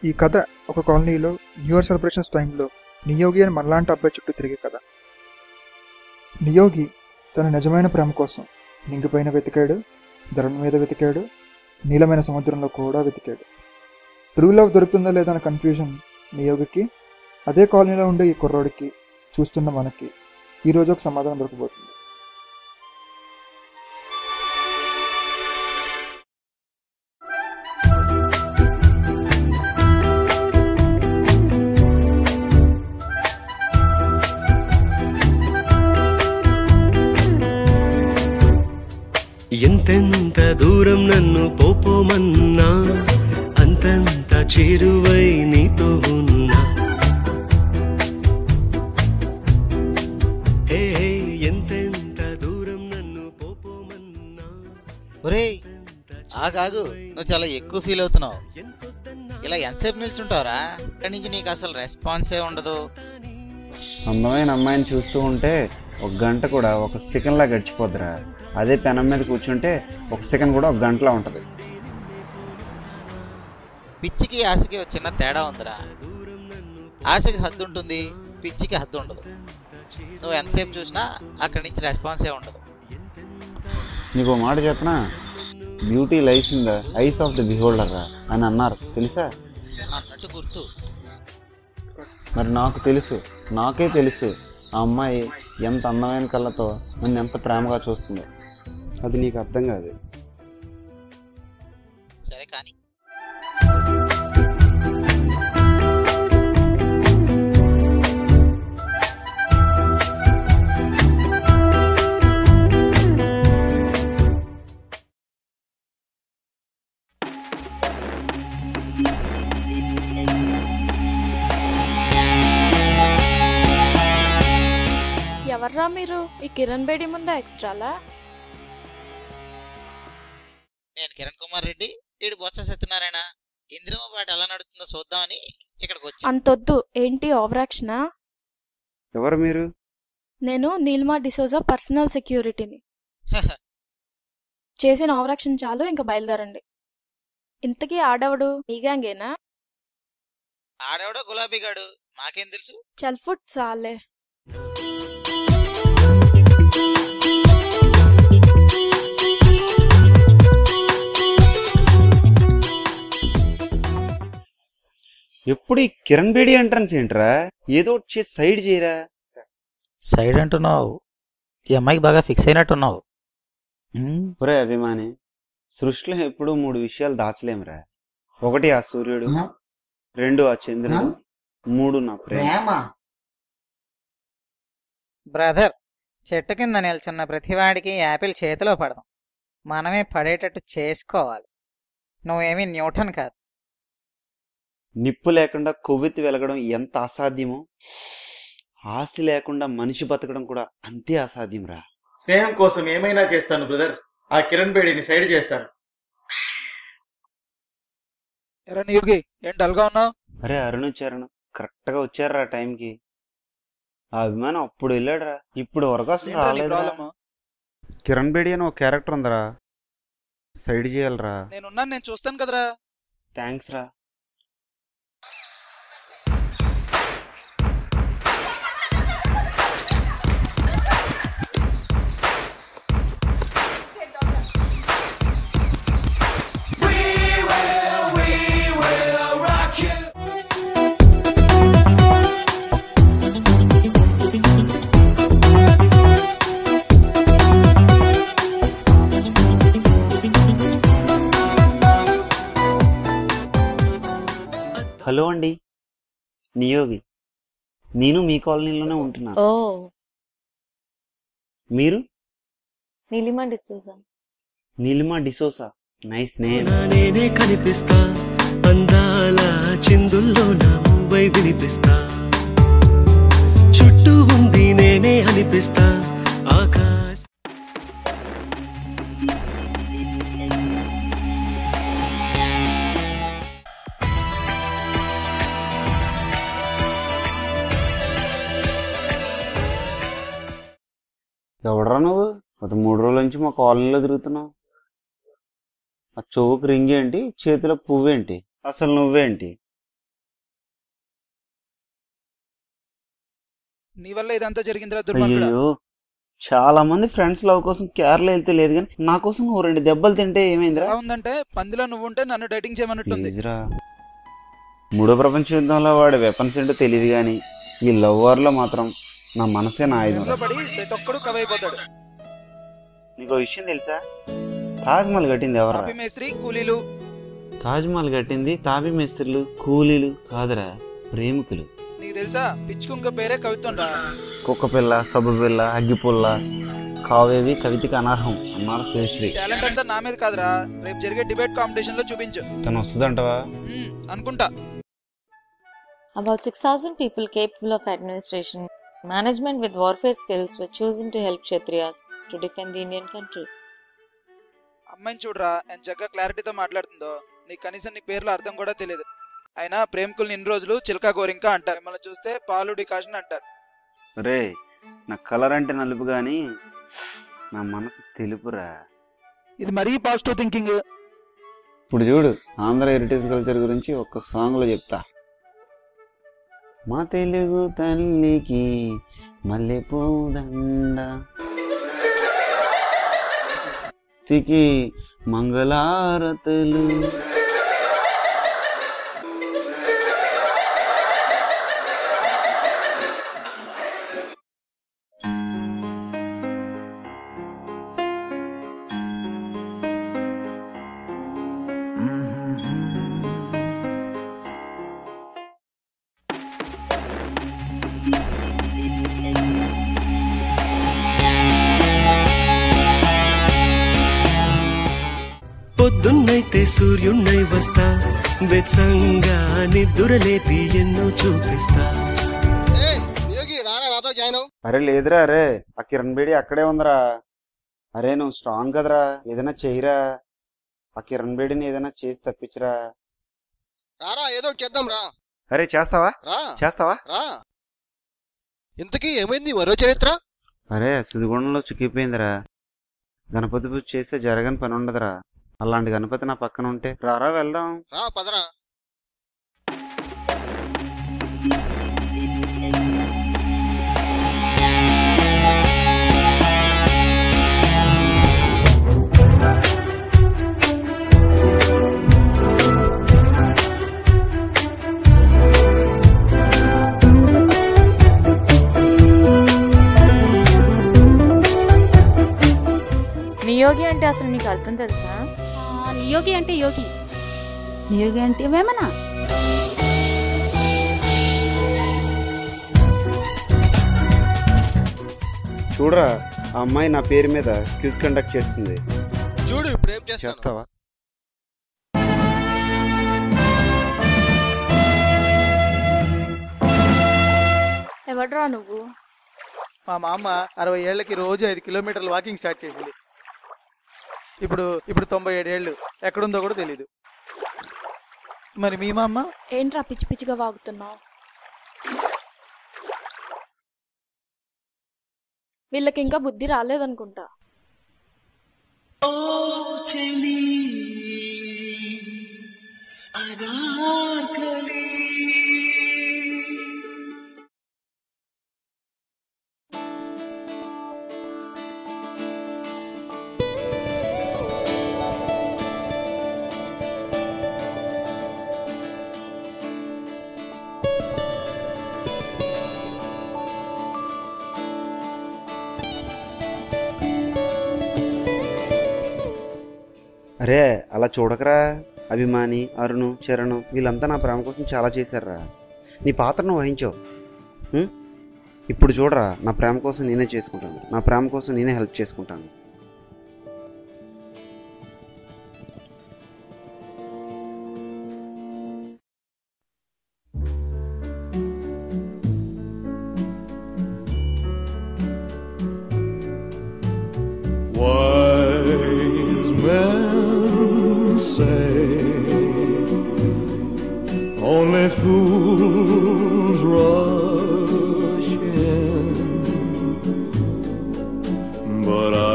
ఈ కథ ఒక కాలనీలో న్యూ ఇయర్ సెలబ్రేషన్స్ టైంలో నియోగి అని మనలాంటి అబ్బాయి చుట్టూ తిరిగే కథ నియోగి తన నిజమైన ప్రేమ కోసం నింగిపైన వెతికాడు ధరణి మీద వెతికాడు నీలమైన సముద్రంలో కూడా వెతికాడు ట్రూ లవ్ దొరుకుతుందా లేదా అన్న కన్ఫ్యూజన్ నియోగికి అదే కాలనీలో ఉండే ఈ కుర్రోడికి చూస్తున్న మనకి ఈరోజు ఒక సమాధానం దొరకబోతుంది ఎంతెంత దూరం నన్ను పోపోమన్నా అంతంత చేరువై నీతో ఉన్నా హే హే, ఎంతెంత దూరం నన్ను పోపోమన్నా ఒరేయ్ ఆగాగు నువ్వు చాలా ఎక్కువ ఫీల్ అవుతున్నావు ఇలా ఎంతసేపు నిల్చుంటావురా ఇక్కడి నుంచి నీకు అసలు రెస్పాన్సే ఉండదు అందమైన అమ్మాయిని చూస్తూ ఉంటే ఒక గంట కూడా ఒక సెకండ్లా గడిచిపోద్దిరా అదే పెనం మీద కూర్చుంటే ఒక సెకండ్ కూడా ఒక గంటలా ఉంటుంది పిచ్చికి ఆశకి ఒక చిన్న తేడా ఉందిరా ఆశకి హద్దు ఉంటుంది పిచ్చికి హద్దు ఉండదు నువ్వు ఎంతసేపు చూసినా అక్కడి నుంచి రెస్పాన్సే ఉండదు నీకు ఓ మాట చెప్పనా beauty lies in the eyes of the beholder రా అని అన్నారు తెలుసా అన్నట్టు గుర్తు మరి నాకు తెలుసు నాకే తెలుసు ఆ అమ్మాయి ఎంత అందమైన కళ్ళతో నన్ను ఎంత ప్రేమగా చూస్తుందో అది నీకు అర్థం కాదు సరే కానీ ఎవర్రా మీరు ఈ కిరణ్ బేడి ముందా ఎక్స్ట్రాలా నేను కిరణ్ కుమార్ రెడ్డి ఈడు బొత్స సత్యనారాయణ ఇంద్రమ పాట ఎలా నడుస్తుందో చూద్దామని ఇక్కడికి వచ్చి అంతొద్దు ఏంటి ఓవరాక్షనా ఎవరు మీరు నేను నీల్మా డిసోజా పర్సనల్ సెక్యూరిటీని చేసిన ఓవరాక్షన్ చాలు ఇంకా బయలుదేరండి ఇంతకీ ఆడవడు మీ గ్యాంగేనా ఆడెవడో గులాబీగాడు మాకేం తెలుసు చల్ ఫుట్ చాలే ఎప్పుడు ఈ కిరణ్ బేడి ఎంట్రన్స్ ఏంట్రా ఏదో ఒకటి చేసి సైడ్ చేయరా సైడ్ అంటున్నావు ఈ అమ్మాయికి బాగా ఫిక్స్ అయినట్టున్నావు ఉమ్, ఒరే అభిమాని సృష్టిలో ఎప్పుడూ మూడు విషయాలు దాచలేమురా ఒకటి ఆ సూర్యుడు రెండు ఆ చంద్రుడు మూడు నా ప్రేమ బ్రదర్ చెట్టు కింద నిల్చున్న ప్రతివాడికి యాపిల్ చేతిలో పడదాం మనమే పడేటట్టు చేసుకోవాలి నువ్వేమీ న్యూటన్ కాదు నిప్పు లేకుండా కొవ్వెత్తి వెలగడం ఎంత అసాధ్యమో ఆశ లేకుండా మనిషి బతకడం కూడా అంతే అసాధ్యం రా స్నేహం కోసం ఏమైనా చేస్తాను బ్రదర్ ఆ కిరణ్ బేడిని సైడ్ చేస్తాను ఎరా నియోగి ఏం డల్గా ఉన్నావు అరే అరుణ్ చరణ్ కరెక్ట్ గా వచ్చారా టైంకి ఆ అభిమానం అప్పుడు వెళ్ళాడురా ఇప్పుడు వరకు అసలు రాలేదురా. కిరణ్ బేడి అని ఒక క్యారెక్టర్ ఉందరా సైడ్ చేయాలరా నేనున్నాను నేను చూస్తాను కదరా థ్యాంక్స్ రా హలో అండి నియోగి నేను మీ కాలనీలోనే ఉంటున్నాను ఓ మీరు నీలిమా డిసూజా నీలిమా డిసోసా నైస్ నేమ్ నా నేనే కనిపిస్తా అందాల చిందుల్లో నా ముంబై వినిపిస్తా చుట్టూ ఉంది నేనే అనిపిస్తా ఆకాశ ఎవడరా నువ్వు గత మూడు రోజుల నుంచి మా కాలనీలో తిరుగుతున్నావు ఆ చెవుకు రింగ్ ఏంటి చేతిలో పువ్వేంటి అసలు నువ్వేంటి నీ వల్ల ఇదంతా జరిగిందిరా దుర్మార్గుడా అయ్యో చాలా మంది ఫ్రెండ్స్ లవ్ కోసం కేరళ వెళ్తే లేదు కానీ నా కోసం నువ్వు రెండు దెబ్బలు తింటే ఏమైందిరా ఎలా ఉందంటే పందిలో నువ్వు ఉంటే నన్ను డైటింగ్ చేయమన్నట్టుంది ప్లీజ్ రా మూడో ప్రపంచ యుద్ధంలో వాడే వెపన్స్ ఏంటో తెలియదు కానీ ఈ లవ్ వార్లో మాత్రం నా మనసే నా ఆయుధం ప్రేమలో పడి ప్రతి ఒక్కడు కవైపోతాడు నీకు విషయం తెలుసా తాజ్ మహల్ కట్టింది ఎవరా కాపీ మేస్త్రి కూలీలు తాజ్ మహల్ కట్టింది తాబి మేస్త్రులు కూలీలు కాదురా ప్రేమికులు నీకు తెలుసా పిచ్చుకుంక పేరే కవిత్వం రా కుక్క పిల్ల సబ్బు పిల్ల అగ్గిపుల్ల కావేవి కవితకి అనర్హం అన్నారు శ్రీశ్రీ టాలెంట్ అంతా నా మీద కాదురా రేపు జరిగే డిబేట్ కాంపిటీషన్ లో చూపించు తను వస్తుందంటవా మ్మ్, అనుకుంటా About 6,000 people capable of administration, management with warfare skills were chosen to help Kshatriyas to defend the Indian country. అమ్మాయిని చూడరా ఎంత చక్కగా క్లారిటీతో మాట్లాడుతుందో నీకు కనీసం నీ పేర్లు అర్థం కూడా తెలియదు అయినా ప్రేమికుల్ని ఇన్ని రోజులు చిలకా గోరింక అంటారు మిమ్మల్ని చూస్తే పాలు డికాషన్ అంటారు రే నా కలర్ అంటే నలుపు కానీ నా మనసు తెలుపురా ఇది మరీ పాజిటివ్ థింకింగ్ ఇప్పుడు చూడు ఆంధ్ర హెరిటేజ్ కల్చర్ గురించి ఒక సాంగ్లో చెప్తా మా తెలుగు తల్లికి మల్లెపూదండ తికి మంగళారతులు పొద్దున్నైతే సూర్యున్నై వస్తా వెచ్చంగా నిద్దురలేపి ఎన్నో చూపిస్తా అరే లేదురా అరే ఆ కిరణ్ బేడి అక్కడే ఉందిరా అరే నువ్వు స్ట్రాంగ్ కదరా ఏదైనా చెయ్యరా ఆ కిరణ్ బేడిని ఏదైనా చేసి తప్పించరా రారా ఏదో ఒకటి చేద్దాం రా అరే చేస్తావా రా చేస్తావా రా ఇంతకీ ఏమైంది మరో చరిత్ర అరే సుదిగుండంలో చిక్కిపోయిందిరా గణపతి పూజ చేస్తే జరగని పని ఉండదురా అలాంటి గణపతి నా పక్కన ఉంటే రారా వెళ్దాం రా పదరా నియోగి అంటే అసలు నీకు అర్థం తెలుసా యోగి అంటే యోగి యోగి అంటే వేమనా చూడరా ఆ అమ్మాయి నా పేరు మీద క్యూజ్ కండక్ట్ చేస్తుంది చూడు ఇప్పుడు ఏం చేస్తాను చేస్తావా ఎవడ్రా నువ్వు మా మామ అరవై ఏళ్ళకి రోజు ఐదు కిలోమీటర్లు వాకింగ్ స్టార్ట్ చేసింది ఇప్పుడు ఇప్పుడు తొంభై ఏడు ఏళ్ళు ఎక్కడుందో కూడా తెలీదు మరి మీ మా అమ్మ ఏంట్రా పిచ్చి పిచ్చిగా వాగుతున్నావు వీళ్ళకి ఇంకా బుద్ధి రాలేదనుకుంటా అరే అలా చూడకరా అభిమాని అరుణు చరణ్ వీళ్ళంతా నా ప్రేమ కోసం చాలా చేశారురా నీ పాత్రను వహించావు ఉం? ఇప్పుడు చూడరా నా ప్రేమ కోసం నేనే చేసుకుంటాను నా ప్రేమ కోసం నేనే హెల్ప్ చేసుకుంటాను Wise men say only fools rush in, but I.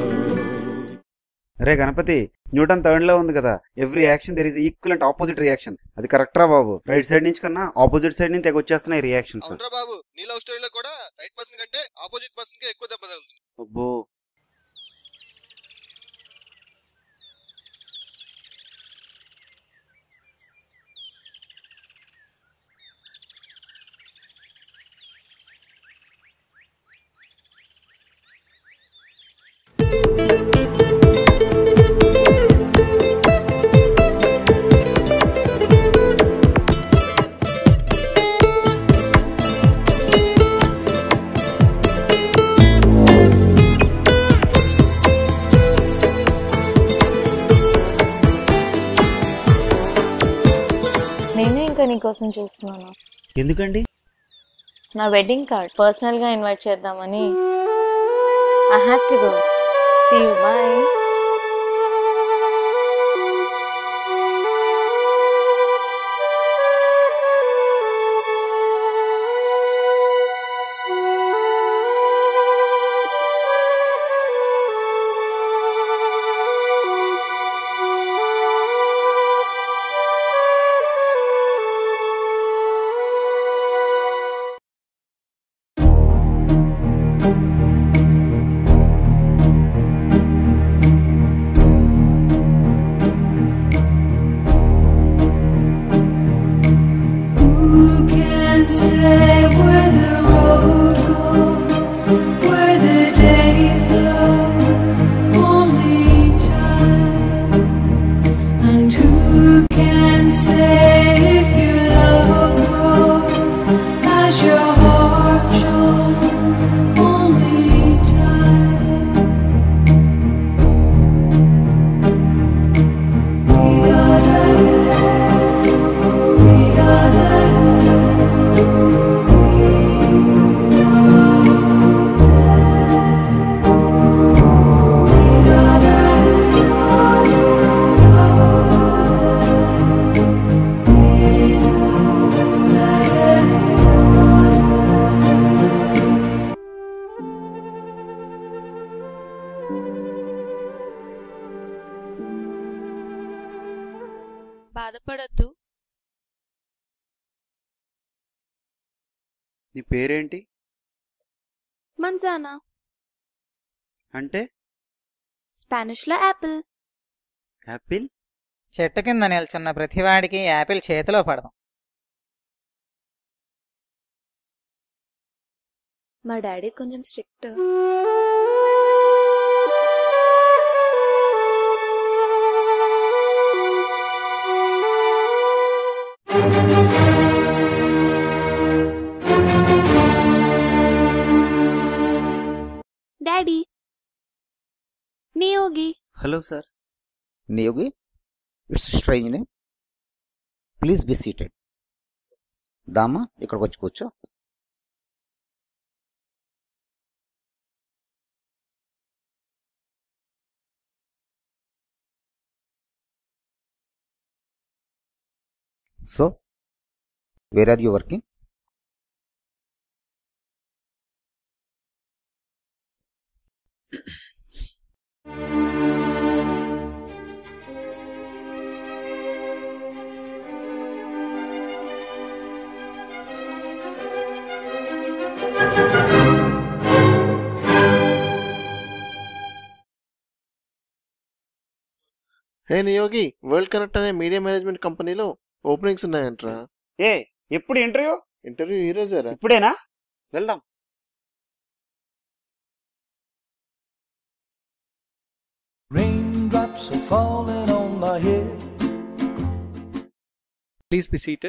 అరే గణపతి న్యూటన్ థర్డ్ లో ఉంది కదా every action there is equal and opposite reaction అది కరెక్ట్ రా బాబు రైట్ సైడ్ నుంచి కన్నా ఆపోజిట్ సైడ్ నుంచి తెగ వచ్చేస్తున్నాయి రియాక్షన్స్ అవునరా బాబు నీ లవ్ స్టోరీలో కూడా రైట్ పర్సన్ కంటే ఆపోజిట్ పర్సన్ కి ఎక్కువ దెబ్బ తగులుతుంది అబ్బో నేనే ఇంకా నీకోసం చూస్తున్నాను ఎందుకండి నా వెడ్డింగ్ కార్డ్ పర్సనల్ గా ఇన్వైట్ చేద్దామని I have to go see you bye Who can say where the road goes, where the day flows? Only time. And who can say if your love grows as your heart shows? Only time. We gotta, we gotta. బాధపడద్దు నీ పేరేంటి మంజానా అంటే స్పానిష్లో Apple Apple చెట్టు కింద నిల్చున్న ప్రతివాడికి Apple చేతిలో పడదు మా డాడీ కొంచెం strict daddy Niyogi hello sir Niyogi it's strange name please be seated దామా ఇక్కడికి వచ్చి కూర్చో so where are you working hey Niyogi World Connect అనే మీడియా మేనేజ్మెంట్ కంపెనీలో ఓపెనింగ్స్ ఉన్నాయంట్రా ఏ ఎప్పుడు ఇంటర్వ్యూ ఇంటర్వ్యూ ఈ రోజేరా ఇప్పుడేనా వెళ్దాం Raindrops are falling on my head. Please be seated.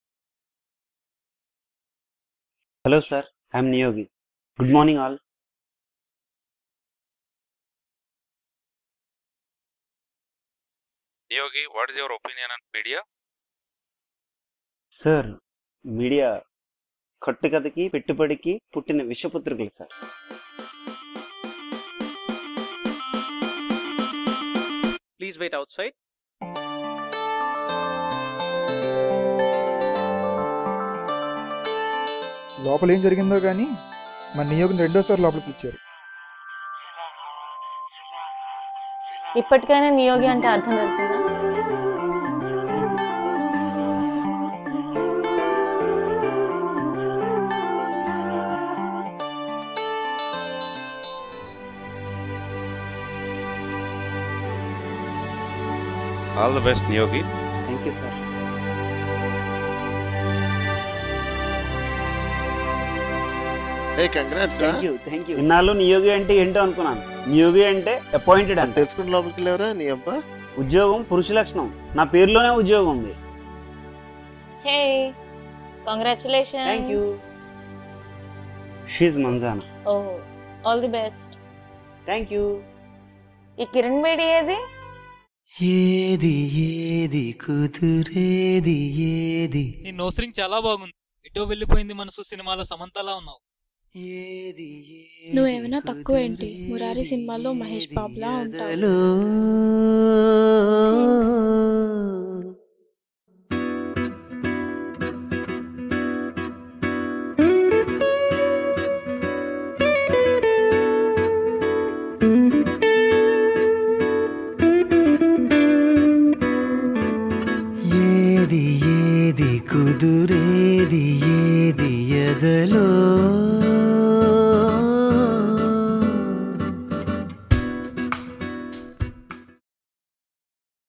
Hello sir I'm Niyogi good morning all Yogi, what is your opinion on media? Sir media కట్టుకథకి పెట్టుబడికి పుట్టిన విషపుత్రికలు సార్ Please wait outside. లోపల ఏం జరిగిందో కానీ మన నియోగం రెండోసారి లోపలికి పిలిచారు ఇప్పటికైనా నియోగి అంటే అర్థం తెలిసిందా all the best Niyogi thank you sir ఏ కంగ్రాట్స్ రా థ్యాంక్ యూ థ్యాంక్ యూ ఇన్నాళ్ళు నియోగి అంటే ఏంటో అనుకున్నాను నియోగి అంటే అపాయింటెడ్ అంటే తెలుసుకుని లోపలికి వెళ్ళేవరా నీ అబ్బా ఉద్యోగం పురుష లక్షణం నా పేరులోనే ఉద్యోగం ఉంది hey congratulation thank you she's మంజానా ఓ all the best thank you ఈ కిరణ్ బేడి ఏది ఏది ఏది కుదురేది ఏది నీ నోస్రింగ్ చాలా బాగుంది ఎటో వెళ్ళిపోయింది మనసు సినిమాలో సమంతలా ఉన్నావు నువ్వేమైనా తక్కువ ఏంటి మురారి సినిమాలో మహేష్ బాబులా ఉంటావు ఏది ఏది కుదురేది ఏది ఎదలో